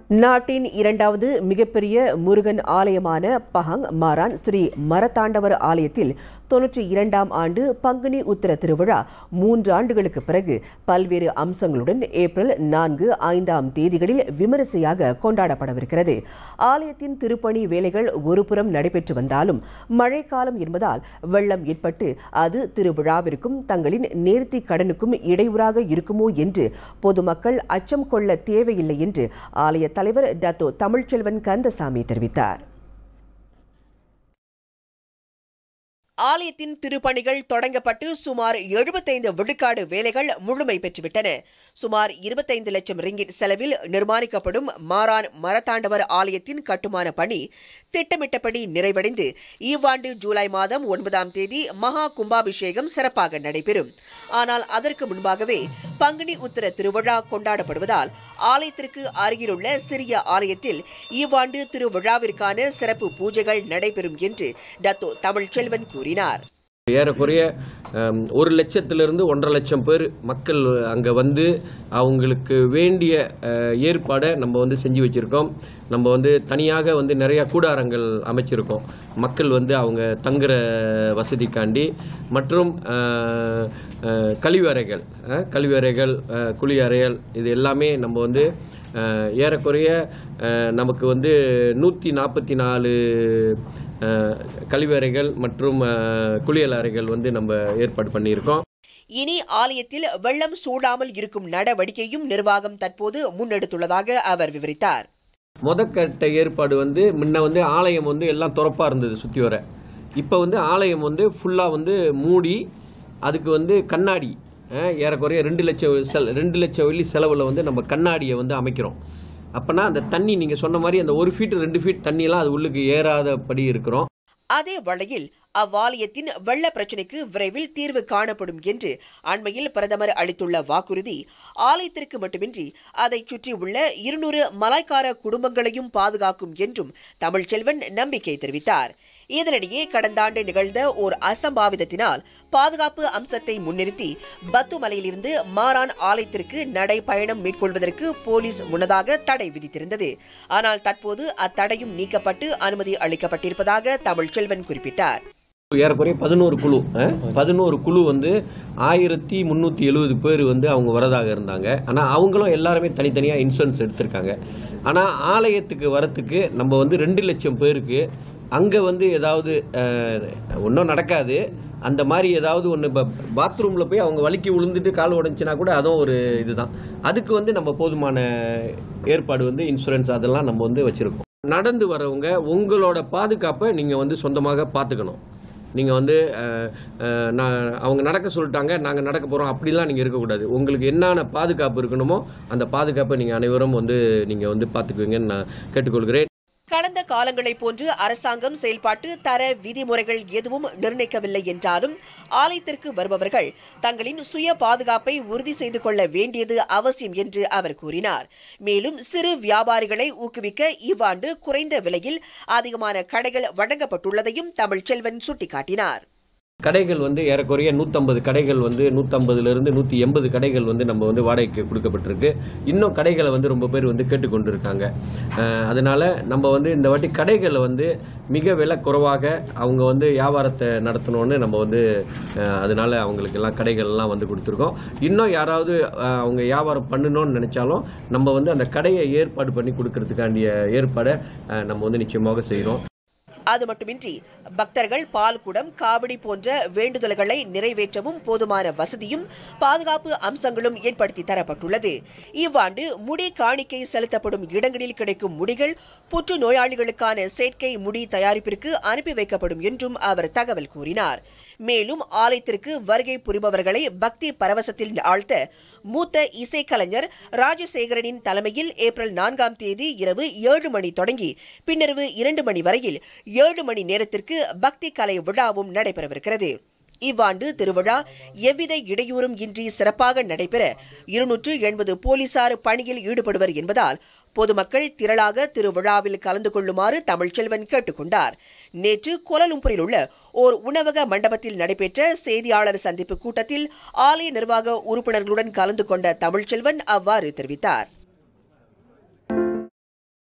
நாட்டின் இரண்டாவது மிகப்பெரிய முருகன் ஆலயமான பஹங் மாரான் ஸ்ரீ மரத்தாண்டவர் ஆலயத்தில் தொன்னூற்றி இரண்டாம் ஆண்டு பங்குனி உத்திர திருவிழா மூன்று ஆண்டுகளுக்கு பிறகு பல்வேறு அம்சங்களுடன் ஏப்ரல் நான்கு ஐந்தாம் தேதிகளில் விமரிசையாக கொண்டாடப்படவிருக்கிறது ஆலயத்தின் திருப்பணி வேலைகள் ஒருபுறம் நடைபெற்று வந்தாலும் மழைக்காலம் என்பதால் வெள்ளம் ஏற்பட்டு அது திருவிழாவிற்கும் தங்களின் நேர்த்தி கடனுக்கும் இடையூறாக இருக்குமோ என்று பொதுமக்கள் அச்சம் கொள்ள தேவையில்லை என்று ஆலய தலைவர் டத்தோ தமிழ்ச்செல்வன் கந்தசாமி தெரிவித்தார் ஆலயத்தின் திருப்பணிகள் தொடங்கப்பட்டு சுமார் எழுபத்தைந்து விழுக்காடு வேலைகள் முழுமை பெற்றுவிட்டன சுமார் இருபத்தைந்து லட்சம் ரிங்கிட் செலவில் நிர்மாணிக்கப்படும் மாரான் மரத்தாண்டவர் ஆலயத்தின் கட்டுமான பணி திட்டமிட்டபடி நிறைவடைந்து இவ்வாண்டு ஜூலை மாதம் ஒன்பதாம் தேதி மகா கும்பாபிஷேகம் சிறப்பாக நடைபெறும் ஆனால் அதற்கு முன்பாகவே பங்குனி உத்திர திருவிழா கொண்டாடப்படுவதால் ஆலயத்திற்கு அருகிலுள்ள சிறிய ஆலயத்தில் இவ்வாண்டு திருவிழாவிற்கான சிறப்பு பூஜைகள் நடைபெறும் என்று டத்தோ தமிழ்ச்செல்வன் கூறினார் ஏறக்குறைய அம், ஒரு லட்சத்திலிருந்து ஒன்றரை லட்சம் பேர் மக்கள் அங்கே வந்து அவங்களுக்கு வேண்டிய அஹ், ஏற்பாடை நம்ம வந்து செஞ்சு வச்சுருக்கோம் நம்ம வந்து தனியாக வந்து நிறையா கூடாரங்கள் அமைச்சிருக்கோம் மக்கள் வந்து அவங்க தங்குற வசதிக்காண்டி மற்றும் அஹ், அஹ், கழிவறைகள் அஹ், கழிவறைகள் அஹ், குளியறைகள் இது எல்லாமே நம்ம வந்து அஹ், ஏறக்குறைய அஹ், நமக்கு வந்து நூற்றி நாற்பத்தி நாலு அஹ், கழிவறைகள் மற்றும் அஹ், குளியல் அறைகள் வந்து நம்ம ஏற்பாடு பண்ணியிருக்கோம் இனி ஆலயத்தில் வெள்ளம் சூழாமல் இருக்கும் நடவடிக்கையும் நிர்வாகம் தற்போது முன்னெடுத்துள்ளதாக அவர் விவரித்தார் முதற்கட்ட ஏற்பாடு வந்து முன்ன வந்து ஆலயம் வந்து எல்லாம் திறப்பாக இருந்தது சுற்றி வர இப்போ வந்து ஆலயம் வந்து ஃபுல்லாக வந்து மூடி அதுக்கு வந்து கண்ணாடி அஹ், ஏறக்குறைய ரெண்டு லட்சம் செல் ரெண்டு லட்சம் வெள்ளி செலவில் வந்து நம்ம கண்ணாடியை வந்து அமைக்கிறோம் அப்போனா அந்த தண்ணி நீங்கள் சொன்ன மாதிரி அந்த ஒரு ஃபீட் ரெண்டு ஃபீட் தண்ணியெல்லாம் அது உள்ளுக்கு ஏறாதபடி இருக்கிறோம் அதே வேளையில் அவ்வாலயத்தின் வெள்ள பிரச்சினைக்கு விரைவில் தீர்வு காணப்படும் என்று அண்மையில் பிரதமர் அளித்துள்ள வாக்குறுதி ஆலயத்திற்கு மட்டுமின்றி அதைச் சுற்றியுள்ள இருநூறு மலாய்க்கார குடும்பங்களையும் பாதுகாக்கும் என்றும் தமிழ்ச்செல்வன் நம்பிக்கை தெரிவித்தார் இதனிடையே கடந்த ஆண்டு நிகழ்ந்த ஓர் அசம்பாவிதத்தினால் பாதுகாப்பு அம்சத்தை முன்னிறுத்தி பத்து மலையிலிருந்து மாரான் ஆலயத்திற்கு நடை பயணம் மேற்கொள்வதற்கு போலீஸ் முன்னதாக தடை விதித்திருந்தது ஆனால் தற்போது அத்தடையும் நீக்கப்பட்டு அனுமதி அளிக்கப்பட்டிருப்பதாக தமிழ்ச்செல்வன் குறிப்பிட்டார் ஏறக்குறைய பதினோரு குழு பதினோரு குழு வந்து ஆயிரத்தி முந்நூற்றி எழுபது பேர் வந்து அவங்க வரதாக இருந்தாங்க ஆனால் அவங்களும் எல்லாருமே தனித்தனியாக இன்சூரன்ஸ் எடுத்திருக்காங்க ஆனால் ஆலயத்துக்கு வரத்துக்கு நம்ம வந்து ரெண்டு லட்சம் பேருக்கு அங்கே வந்து ஏதாவது ஒன்றும் நடக்காது அந்த மாதிரி ஏதாவது ஒன்று இப்போ பாத்ரூமில் போய் அவங்க வலிக்கு விழுந்துட்டு கால் உடைஞ்சினா கூட அதுவும் ஒரு இதுதான் அதுக்கு வந்து நம்ம போதுமான ஏற்பாடு வந்து இன்சூரன்ஸ் அதெல்லாம் நம்ம வந்து வச்சுருக்கோம் நடந்து வரவங்க உங்களோட பாதுகாப்பை நீங்கள் வந்து சொந்தமாக பார்த்துக்கணும் நீங்கள் வந்து அஹ், அஹ், நான் அவங்க நடக்க சொல்லிட்டாங்க நாங்கள் நடக்க போகிறோம் அப்படிலாம் நீங்கள் இருக்கக்கூடாது உங்களுக்கு என்னென்ன பாதுகாப்பு இருக்கணுமோ அந்த பாதுகாப்பை நீங்கள் அனைவரும் வந்து நீங்கள் வந்து பார்த்துக்குவீங்கன்னு நான் கேட்டுக்கொள்கிறேன் கடந்த காலங்களைப் போன்று அரசாங்கம் செயல்பாட்டு தர விதிமுறைகள் எதுவும் நிர்ணயிக்கவில்லை என்றாலும் ஆலயத்திற்கு வருபவர்கள் தங்களின் சுய பாதுகாப்பை உறுதி செய்து கொள்ள வேண்டியது அவசியம் என்று அவர் கூறினார் மேலும் சிறு வியாபாரிகளை ஊக்குவிக்க இவ்வாண்டு குறைந்த விலையில் அதிகமான கடைகள் வழங்கப்பட்டுள்ளதையும் தமிழ்ச்செல்வன் சுட்டிக்காட்டினார் கடைகள் வந்து ஏறக்குறைய நூற்றம்பது கடைகள் வந்து நூற்றம்பதுலேருந்து நூற்றி எண்பது கடைகள் வந்து நம்ம வந்து வாடகைக்கு கொடுக்கப்பட்டிருக்கு இன்னும் கடைகளை வந்து ரொம்ப பேர் வந்து கேட்டுக்கொண்டு இருக்காங்க அஹ், அதனால நம்ம வந்து இந்த வாட்டி கடைகளை வந்து மிக விலை குறைவாக அவங்க வந்து வியாபாரத்தை நடத்தணும்னு நம்ம வந்து அஹ், அதனால அவங்களுக்கு எல்லாம் கடைகள் எல்லாம் வந்து கொடுத்துருக்கோம் இன்னும் யாராவது அஹ், அவங்க வியாபாரம் பண்ணணும்னு நினைச்சாலும் நம்ம வந்து அந்த கடையை ஏற்பாடு பண்ணி கொடுக்கறதுக்காண்டிய ஏற்பாடை அஹ், நம்ம வந்து நிச்சயமாக செய்கிறோம் அது மட்டுமின்றி பக்தர்கள் பால்குடம் காவடி போன்ற வேண்டுதல்களை நிறைவேற்றவும் போதுமான வசதியும் பாதுகாப்பு அம்சங்களும் ஏற்படுத்தி தரப்பட்டுள்ளது இவ்வாண்டு முடி காணிக்கை செலுத்தப்படும் இடங்களில் கிடைக்கும் முடிகள் புற்று நோயாளிகளுக்கான செயற்கை முடி தயாரிப்பிற்கு அனுப்பி வைக்கப்படும் என்றும் அவர் தகவல் கூறினார் மேலும் ஆலயத்திற்கு வருகை புரிபவர்களை பக்தி பரவசத்தில் ஆழ்த்த மூத்த இசைக்கலைஞர் ராஜசேகரனின் தலைமையில் ஏப்ரல் நான்காம் தேதி இரவு ஏழு மணி தொடங்கி பின்னரவு இரண்டு மணி வரையில் ஏழு மணி நேரத்திற்கு பக்தி கலை விழாவும் நடைபெறவிருக்கிறது இவ்வாண்டு திருவிழா எவ்வித இடையூறும் இன்றி சிறப்பாக நடைபெற இருநூற்று எண்பது போலீசார் பணியில் ஈடுபடுவர் என்பதால் பொதுமக்கள் திரளாக திருவிழாவில் கலந்து கொள்ளுமாறு தமிழ்ச்செல்வன் கேட்டுக்கொண்டார் நேற்று கோலலும்பூரில் உள்ள ஓர் உணவக மண்டபத்தில் நடைபெற்ற செய்தியாளர் சந்திப்பு கூட்டத்தில் ஆலய நிர்வாக உறுப்பினர்களுடன் கலந்து கொண்ட தமிழ்ச்செல்வன் அவ்வாறு தெரிவித்தார்